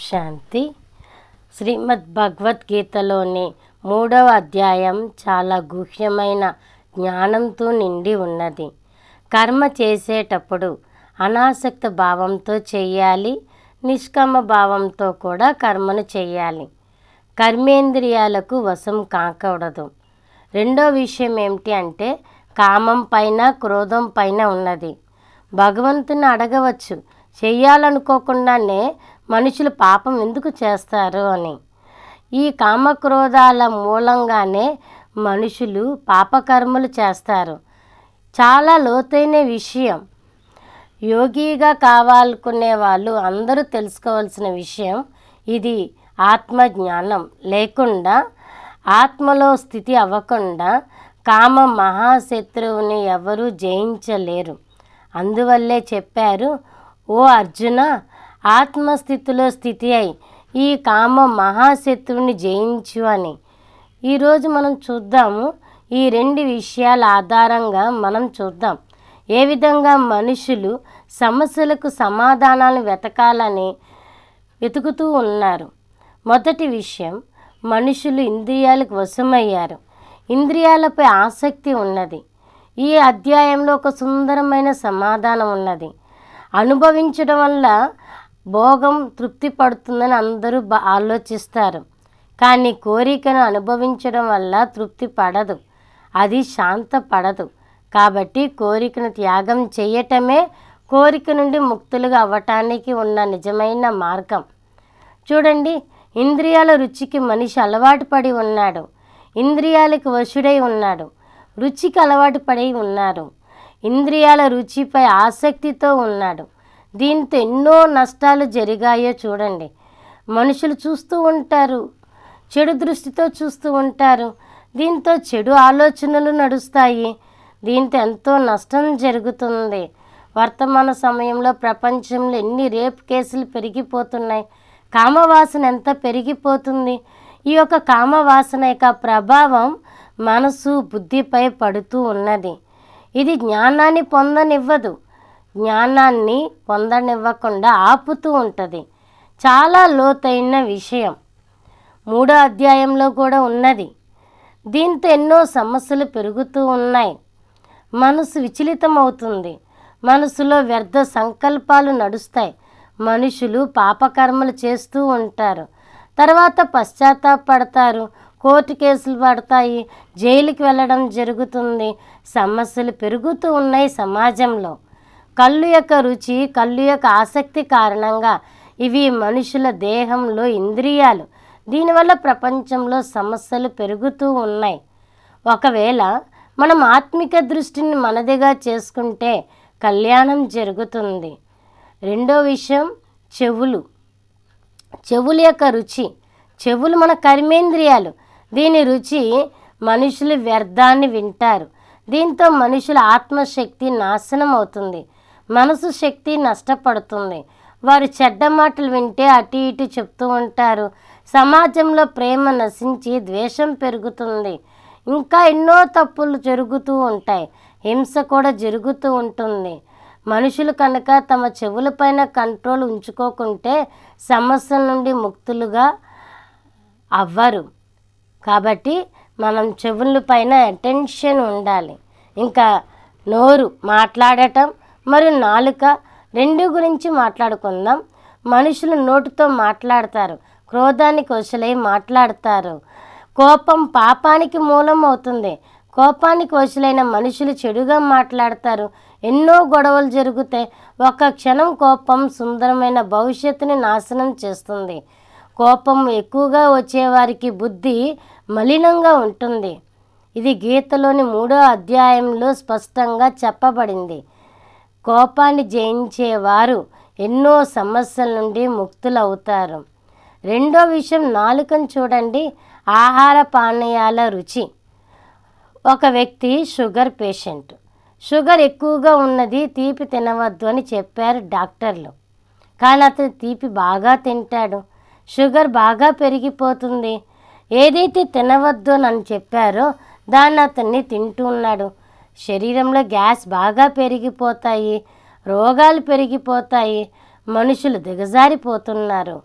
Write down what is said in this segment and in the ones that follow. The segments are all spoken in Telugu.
శాంతి శ్రీమద్ భగవద్గీతలోని మూడవ అధ్యాయం చాలా గుహ్యమైన జ్ఞానంతో నిండి ఉన్నది కర్మ చేసేటప్పుడు అనాసక్త భావంతో చేయాలి నిష్కామ భావంతో కూడా కర్మను చేయాలి కర్మేంద్రియాలకు వశం కాకూడదు రెండో విషయం ఏమిటి అంటే కామం పైన క్రోధం పైన ఉన్నది భగవంతుని అడగవచ్చు చెయ్యాలనుకోకుండానే మనుషులు పాపం ఎందుకు చేస్తారు అని ఈ కామక్రోధాల మూలంగానే మనుషులు పాపకర్మలు చేస్తారు చాలా లోతైన విషయం యోగిగా కావాలనుకునే వాళ్ళు అందరూ తెలుసుకోవాల్సిన విషయం ఇది ఆత్మజ్ఞానం లేకుండా ఆత్మలో స్థితి అవ్వకుండా కామ మహాశత్రువుని ఎవరూ జయించలేరు అందువల్లే చెప్పారు ఓ అర్జున ఆత్మస్థితిలో స్థితి అయి ఈ కామ మహాశత్రువుని జయించు అని ఈరోజు మనం చూద్దాము ఈ రెండు విషయాల ఆధారంగా మనం చూద్దాం ఏ విధంగా మనుషులు సమస్యలకు సమాధానాలు వెతకాలని వెతుకుతూ ఉన్నారు మొదటి విషయం మనుషులు ఇంద్రియాలకు వశమయ్యారు ఇంద్రియాలపై ఆసక్తి ఉన్నది ఈ అధ్యాయంలో ఒక సుందరమైన సమాధానం ఉన్నది అనుభవించడం వల్ల భోగం తృప్తి పడుతుందని అందరూ బ- ఆలోచిస్తారు కానీ కోరికను అనుభవించడం వల్ల తృప్తి పడదు అది శాంత పడదు కాబట్టి కోరికను త్యాగం చేయటమే కోరిక నుండి ముక్తులుగా అవ్వటానికి ఉన్న నిజమైన మార్గం చూడండి ఇంద్రియాల రుచికి మనిషి అలవాటు పడి ఉన్నాడు ఇంద్రియాలకు వశుడై ఉన్నాడు రుచికి అలవాటు పడి ఉన్నారు ఇంద్రియాల రుచిపై ఆసక్తితో ఉన్నాడు దీంతో ఎన్నో నష్టాలు జరిగాయో చూడండి మనుషులు చూస్తూ ఉంటారు చెడు దృష్టితో చూస్తూ ఉంటారు దీంతో చెడు ఆలోచనలు నడుస్తాయి దీంతో ఎంతో నష్టం జరుగుతుంది వర్తమాన సమయంలో ప్రపంచంలో ఎన్ని రేప్ కేసులు పెరిగిపోతున్నాయి కామవాసన ఎంత పెరిగిపోతుంది ఈ యొక్క కామవాసన యొక్క ప్రభావం మనసు బుద్ధిపై పడుతూ ఉన్నది ఇది జ్ఞానాన్ని పొందనివ్వదు జ్ఞానాన్ని పొందనివ్వకుండా ఆపుతూ ఉంటుంది చాలా లోతైన విషయం మూడో అధ్యాయంలో కూడా ఉన్నది దీంతో ఎన్నో సమస్యలు పెరుగుతూ ఉన్నాయి మనసు విచలితం అవుతుంది మనసులో వ్యర్థ సంకల్పాలు నడుస్తాయి మనుషులు పాపకర్మలు చేస్తూ ఉంటారు తర్వాత పశ్చాత్తాపడతారు కోర్టు కేసులు పడతాయి జైలుకి వెళ్ళడం జరుగుతుంది సమస్యలు పెరుగుతూ ఉన్నాయి సమాజంలో కళ్ళు యొక్క రుచి కళ్ళు యొక్క ఆసక్తి కారణంగా ఇవి మనుషుల దేహంలో ఇంద్రియాలు దీనివల్ల ప్రపంచంలో సమస్యలు పెరుగుతూ ఉన్నాయి ఒకవేళ మనం ఆత్మిక దృష్టిని మనదిగా చేసుకుంటే కళ్యాణం జరుగుతుంది రెండో విషయం చెవులు చెవుల యొక్క రుచి చెవులు మన కర్మేంద్రియాలు దీని రుచి మనుషులు వ్యర్థాన్ని వింటారు దీంతో మనుషుల ఆత్మశక్తి నాశనం అవుతుంది మనసు శక్తి నష్టపడుతుంది వారు చెడ్డ మాటలు వింటే అటు ఇటు చెప్తూ ఉంటారు సమాజంలో ప్రేమ నశించి ద్వేషం పెరుగుతుంది ఇంకా ఎన్నో తప్పులు జరుగుతూ ఉంటాయి హింస కూడా జరుగుతూ ఉంటుంది మనుషులు కనుక తమ చెవులపైన కంట్రోల్ ఉంచుకోకుంటే సమస్యల నుండి ముక్తులుగా అవ్వరు కాబట్టి మనం చెవుల పైన అటెన్షన్ ఉండాలి ఇంకా నోరు మాట్లాడటం మరియు నాలుక రెండు గురించి మాట్లాడుకుందాం మనుషులు నోటితో మాట్లాడతారు క్రోధానికి వశలై మాట్లాడతారు కోపం పాపానికి మూలం అవుతుంది కోపానికి వశలైన మనుషులు చెడుగా మాట్లాడతారు ఎన్నో గొడవలు జరుగుతాయి ఒక క్షణం కోపం సుందరమైన భవిష్యత్తుని నాశనం చేస్తుంది కోపం ఎక్కువగా వచ్చేవారికి బుద్ధి మలినంగా ఉంటుంది ఇది గీతలోని మూడో అధ్యాయంలో స్పష్టంగా చెప్పబడింది కోపాన్ని జయించేవారు ఎన్నో సమస్యల నుండి ముక్తులవుతారు రెండో విషయం నాలుకను చూడండి ఆహార పానీయాల రుచి ఒక వ్యక్తి షుగర్ పేషెంట్ షుగర్ ఎక్కువగా ఉన్నది తీపి తినవద్దు అని చెప్పారు డాక్టర్లు కానీ అతను తీపి బాగా తింటాడు షుగర్ బాగా పెరిగిపోతుంది ఏదైతే తినవద్దు అని చెప్పారో దాన్ని అతన్ని తింటూ ఉన్నాడు శరీరంలో గ్యాస్ బాగా పెరిగిపోతాయి రోగాలు పెరిగిపోతాయి మనుషులు దిగజారిపోతున్నారు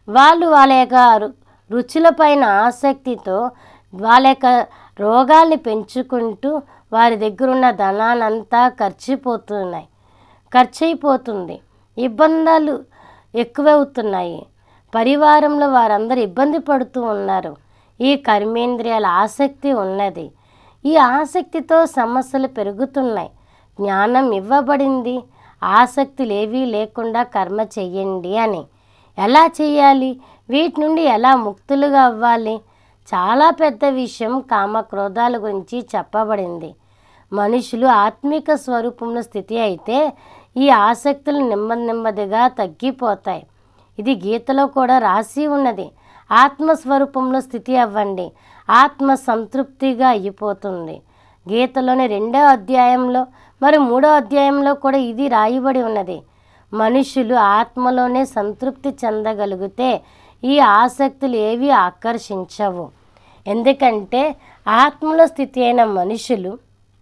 వాళ్ళు వాళ్ళ యొక్క రు- రుచులపైన ఆసక్తితో వాళ్ళ యొక్క రోగాల్ని పెంచుకుంటూ వారి దగ్గర ఉన్న ధనానంతా ఖర్చిపోతున్నాయి ఖర్చు అయిపోతుంది ఇబ్బందులు ఎక్కువవుతున్నాయి పరివారంలో వారందరూ ఇబ్బంది పడుతూ ఉన్నారు ఈ కర్మేంద్రియాల ఆసక్తి ఉన్నది ఈ ఆసక్తితో సమస్యలు పెరుగుతున్నాయి జ్ఞానం ఇవ్వబడింది ఆసక్తులు ఏవీ లేకుండా కర్మ చెయ్యండి అని ఎలా చేయాలి వీటి నుండి ఎలా ముక్తులుగా అవ్వాలి చాలా పెద్ద విషయం కామ క్రోధాల గురించి చెప్పబడింది మనుషులు ఆత్మిక స్వరూపంలో స్థితి అయితే ఈ ఆసక్తులు నెమ్మది నెమ్మదిగా తగ్గిపోతాయి ఇది గీతలో కూడా రాసి ఉన్నది ఆత్మస్వరూపంలో స్థితి అవ్వండి ఆత్మ సంతృప్తిగా అయిపోతుంది గీతలోని రెండో అధ్యాయంలో మరి మూడో అధ్యాయంలో కూడా ఇది రాయబడి ఉన్నది మనుషులు ఆత్మలోనే సంతృప్తి చెందగలిగితే ఈ ఆసక్తులు ఏవి ఆకర్షించవు ఎందుకంటే ఆత్మలో స్థితి అయిన మనుషులు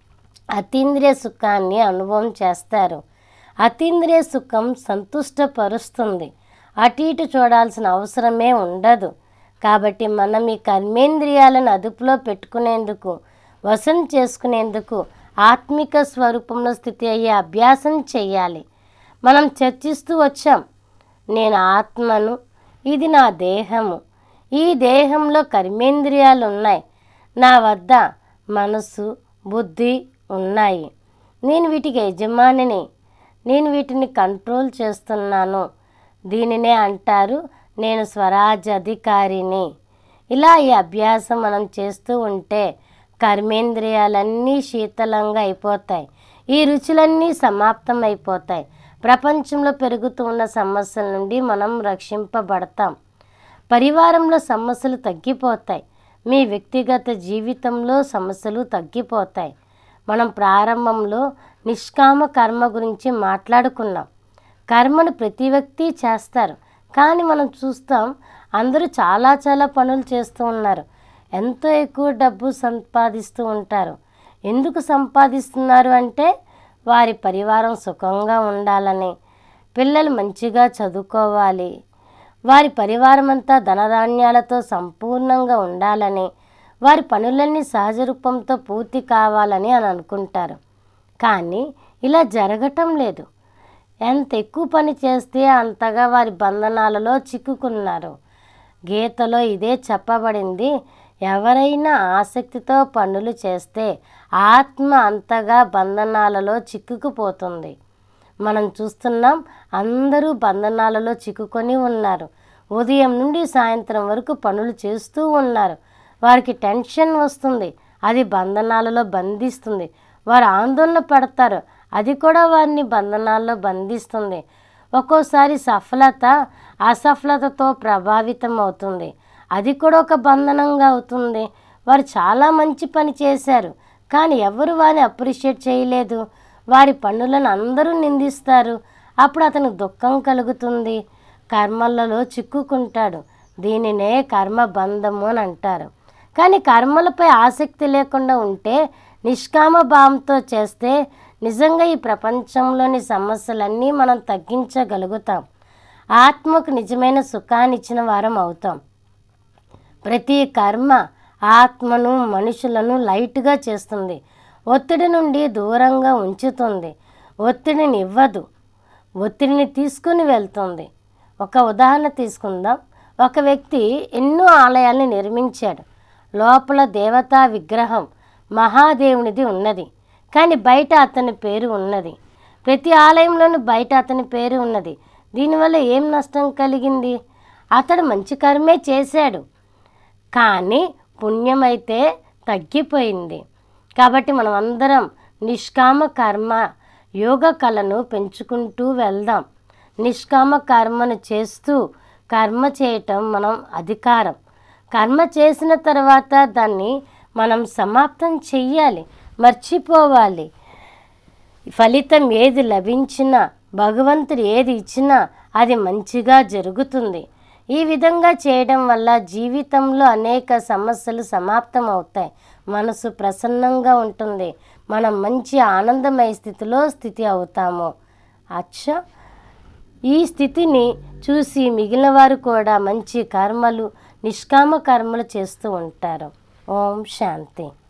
అతీంద్రియ సుఖాన్ని అనుభవం చేస్తారు అతీంద్రియ సుఖం సంతుష్టపరుస్తుంది అటు ఇటు చూడాల్సిన అవసరమే ఉండదు కాబట్టి మనం ఈ కర్మేంద్రియాలను అదుపులో పెట్టుకునేందుకు వశం చేసుకునేందుకు ఆత్మిక స్వరూపంలో స్థితి అయ్యే అభ్యాసం చేయాలి మనం చర్చిస్తూ వచ్చాం నేను ఆత్మను ఇది నా దేహము ఈ దేహంలో కర్మేంద్రియాలు ఉన్నాయి నా వద్ద మనసు బుద్ధి ఉన్నాయి నేను వీటికి యజమానిని నేను వీటిని కంట్రోల్ చేస్తున్నాను దీనినే అంటారు నేను స్వరాజ్ అధికారిని ఇలా ఈ అభ్యాసం మనం చేస్తూ ఉంటే కర్మేంద్రియాలన్నీ శీతలంగా అయిపోతాయి ఈ రుచులన్నీ సమాప్తం అయిపోతాయి ప్రపంచంలో పెరుగుతూ ఉన్న సమస్యల నుండి మనం రక్షింపబడతాం పరివారంలో సమస్యలు తగ్గిపోతాయి మీ వ్యక్తిగత జీవితంలో సమస్యలు తగ్గిపోతాయి మనం ప్రారంభంలో నిష్కామ కర్మ గురించి మాట్లాడుకున్నాం కర్మను ప్రతి వ్యక్తి చేస్తారు కానీ మనం చూస్తాం అందరూ చాలా చాలా పనులు చేస్తూ ఉన్నారు ఎంతో ఎక్కువ డబ్బు సంపాదిస్తూ ఉంటారు ఎందుకు సంపాదిస్తున్నారు అంటే వారి పరివారం సుఖంగా ఉండాలని పిల్లలు మంచిగా చదువుకోవాలి వారి పరివారం అంతా ధనధాన్యాలతో సంపూర్ణంగా ఉండాలని వారి పనులన్నీ సహజ రూపంతో పూర్తి కావాలని అని అనుకుంటారు కానీ ఇలా జరగటం లేదు ఎంత ఎక్కువ పని చేస్తే అంతగా వారి బంధనాలలో చిక్కుకున్నారు గీతలో ఇదే చెప్పబడింది ఎవరైనా ఆసక్తితో పనులు చేస్తే ఆత్మ అంతగా బంధనాలలో చిక్కుకుపోతుంది మనం చూస్తున్నాం అందరూ బంధనాలలో చిక్కుకొని ఉన్నారు ఉదయం నుండి సాయంత్రం వరకు పనులు చేస్తూ ఉన్నారు వారికి టెన్షన్ వస్తుంది అది బంధనాలలో బంధిస్తుంది వారు ఆందోళన పడతారు అది కూడా వారిని బంధనాల్లో బంధిస్తుంది ఒక్కోసారి సఫలత అసఫలతతో ప్రభావితం అవుతుంది అది కూడా ఒక బంధనంగా అవుతుంది వారు చాలా మంచి పని చేశారు కానీ ఎవరు వారిని అప్రిషియేట్ చేయలేదు వారి పనులను అందరూ నిందిస్తారు అప్పుడు అతనికి దుఃఖం కలుగుతుంది కర్మలలో చిక్కుకుంటాడు దీనినే కర్మ బంధము అని అంటారు కానీ కర్మలపై ఆసక్తి లేకుండా ఉంటే నిష్కామ భావంతో చేస్తే నిజంగా ఈ ప్రపంచంలోని సమస్యలన్నీ మనం తగ్గించగలుగుతాం ఆత్మకు నిజమైన సుఖాన్ని ఇచ్చిన వారం అవుతాం ప్రతి కర్మ ఆత్మను మనుషులను లైట్గా చేస్తుంది ఒత్తిడి నుండి దూరంగా ఉంచుతుంది ఒత్తిడిని ఇవ్వదు ఒత్తిడిని తీసుకుని వెళ్తుంది ఒక ఉదాహరణ తీసుకుందాం ఒక వ్యక్తి ఎన్నో ఆలయాల్ని నిర్మించాడు లోపల దేవతా విగ్రహం మహాదేవునిది ఉన్నది కానీ బయట అతని పేరు ఉన్నది ప్రతి ఆలయంలోనూ బయట అతని పేరు ఉన్నది దీనివల్ల ఏం నష్టం కలిగింది అతడు మంచి కర్మే చేశాడు కానీ పుణ్యమైతే తగ్గిపోయింది కాబట్టి మనం అందరం నిష్కామ కర్మ యోగ కళను పెంచుకుంటూ వెళ్దాం నిష్కామ కర్మను చేస్తూ కర్మ చేయటం మనం అధికారం కర్మ చేసిన తర్వాత దాన్ని మనం సమాప్తం చెయ్యాలి మర్చిపోవాలి ఫలితం ఏది లభించినా భగవంతుడు ఏది ఇచ్చినా అది మంచిగా జరుగుతుంది ఈ విధంగా చేయడం వల్ల జీవితంలో అనేక సమస్యలు సమాప్తం అవుతాయి మనసు ప్రసన్నంగా ఉంటుంది మనం మంచి ఆనందమయ స్థితిలో స్థితి అవుతాము అచ్చా ఈ స్థితిని చూసి మిగిలిన వారు కూడా మంచి కర్మలు నిష్కామ కర్మలు చేస్తూ ఉంటారు ఓం శాంతి